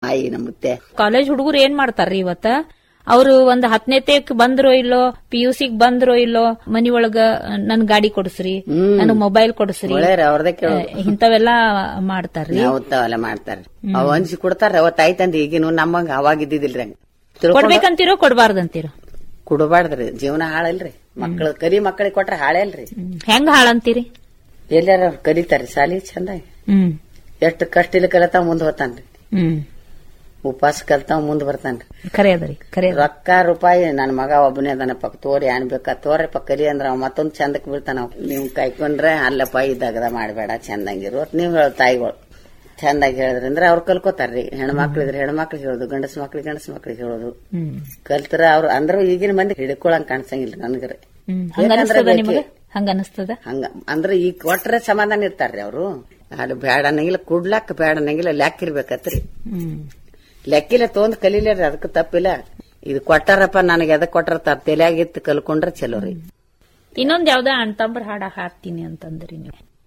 ಆಯಿ ನಮ್ಮ ಮುತ್ತೆ ಕಾಲೇಜ್ ಹುಡುಗರು ಏನ್ ಮಾಡ್ತಾರ್ರಿ ಇವತ್ತ ಅವ್ರು ಒಂದ್ ಹತ್ತನೇತಕ್ ಬಂದ್ರೋ ಇಲ್ಲೋ ಪಿ ಯು ಸಿಗ್ ಬಂದ್ರೋ ಇಲ್ಲೋ ಮನಿ ಒಳಗ ನನ್ ಗಾಡಿ ಕೊಡಿಸ್ರಿ ನನ್ ಮೊಬೈಲ್ ಕೊಡಿಸ್ರಿ ಒಳ್ಳೆಯವ್ರ ಅವ್ರದೇ ಕೇಳೋದು ಇಂಥವೆಲ್ಲಾ ಮಾಡ್ತಾರ್ರಿ ಅವತ್ತವೆಲ್ಲ ಮಾಡ್ತಾರ ಅವ್ ಅನ್ಸಿ ಕೊಡ್ತಾರ ಅವತ್ ಆಯ್ತಂದ್ ಈಗಿನ ನಮ್ಮಂಗ ಅವಾಗ ಇದ್ದಿದಿಲ್ರಿ ಹಂಗ ತಿಳ್ಕೊಂಡ್ ಕೊಡ್ಬೇಕಂತೀರೋ ಕೊಡ್ಬಾರ್ದಂತೀರೋ ಕೊಡಬಾರ್ದ್ರಿ ಜೀವನ ಹಾಳಲ್ರಿ ಮಕ್ಳು ಕರಿ ಮಕ್ಕಳಿಗೆ ಕೊಟ್ರ ಹಾಳೇ ಅಲ್ರಿ ಹ್ಮ್. ಹೆಂಗ್ ಹಾಳಂತೀರಿ ಎಲ್ಲಾರ ಅವ್ರ್ ಕಲಿತಾರಿ ಸಾಲಿ ಚಂದಾಗಿ ಹ್ಮ್ ಎಷ್ಟು ಕಷ್ಟ ಇಲ್ಲ ಕಲಿತಾವ ಮುಂದ್ ಹೋತಾನ್ರಿ ಹ್ಮ್ ಉಪವಾಸ ಕಲ್ತಾವ ಮುಂದ್ ಬರ್ತಾನ್ರಿ ಖರೆ ಅದರಿ ಖರೆ ಅದ. ರೊಕ್ಕ ರೂಪಾಯಿ ನನ್ ಮಗ ಒಬ್ಬನೇ ಅದನಪ್ಪ ತೋರಿ ಅನ್ಬೇಕ ತೋರಪ್ಪ ಕಲಿ ಅಂದ್ರ ಅವ ಮತ್ತೊಂದ್ ಚಂದಕ್ ಬೀಳ್ತಾನ ಅವ. ನೀವ್ ಕೈಕೊಂಡ್ರೆ ಅಲ್ಲಪ್ಪ ಇದ್ದಾಗದ ಮಾಡ್ಬೇಡ ಚಂದಂಗಿರು ಅಂತ ನೀವ್ ಹೇಳ ತಾಯಿಗಳು ಚಂದಾಗಿ ಹೇಳಿದ್ರಂದ್ರ ಅವ್ರು ಕಲ್ಕೋತಾರ್ರಿ ಹೆಣ್ಮಕ್ಳಿದ್ರೆ ಹೆಣ್ಮಕ್ಳಿಗೆ ಹೇಳೋದು ಗಂಡಸ್ ಮಕ್ಳಿಗೆ ಗಂಡಸ್ ಮಕ್ಳಿಗೆ ಹೇಳೋದು ಹ್ಮ್ ಕಲ್ತರ ಅವ್ರು ಅಂದ್ರ ಈಗಿನ ಮಂದಿ ಹಿಡ್ಕೊಳಂಗ್ ಕಾಣಿಸಂಗಿಲ್ರಿ ನನ್ಗರಿ ಹ್ಮ್ ಹಂಗ ಅನಸ್ತದ ನಿಮಗ ಹಂಗ ಅನಸ್ತದ ಹಂಗ ಅಂದ್ರ ಈಗ ಕೊಟ್ರೆ ಸಮಾಧಾನ ಇರ್ತಾರ್ರಿ ಅವ್ರು ಅಲ್ಲಿ ಬ್ಯಾಡ ಅನ್ನಂಗಿಲ್ಲ ಕುಡ್ಲಾಕ ಬ್ಯಾಡ ಅನ್ನಂಗಿಲ್ಲ ಲೆಕ್ಕ ಇರ್ಬೇಕತ್ರಿ ಹ್ಮ್ ಲೆಕ್ಕಿಲ್ಲ ತೊಂದ್ ಕಲೀಲೇರಿ ಅದಕ್ಕೆ ತಪ್ಪಿಲ್ಲ ಇದು ಕೊಟ್ಟಾರಪ್ಪ ನನಗೆ ಅದಕ್ಕೆ ಕೊಟ್ಟಾರ ತಪ್ಪ ತಲೆಯಾಗಿತ್ತು ಕಲ್ಕೊಂಡ್ರೆ ಚಲೋ ರೀ ಇನ್ನೊಂದ್ ಯಾವ್ದ ಅಣ್ತಂಬ್ರ ಹಾಡ ಹಾಡ್ತೀನಿ ಅಂತಂದ್ರಿ ನೀವು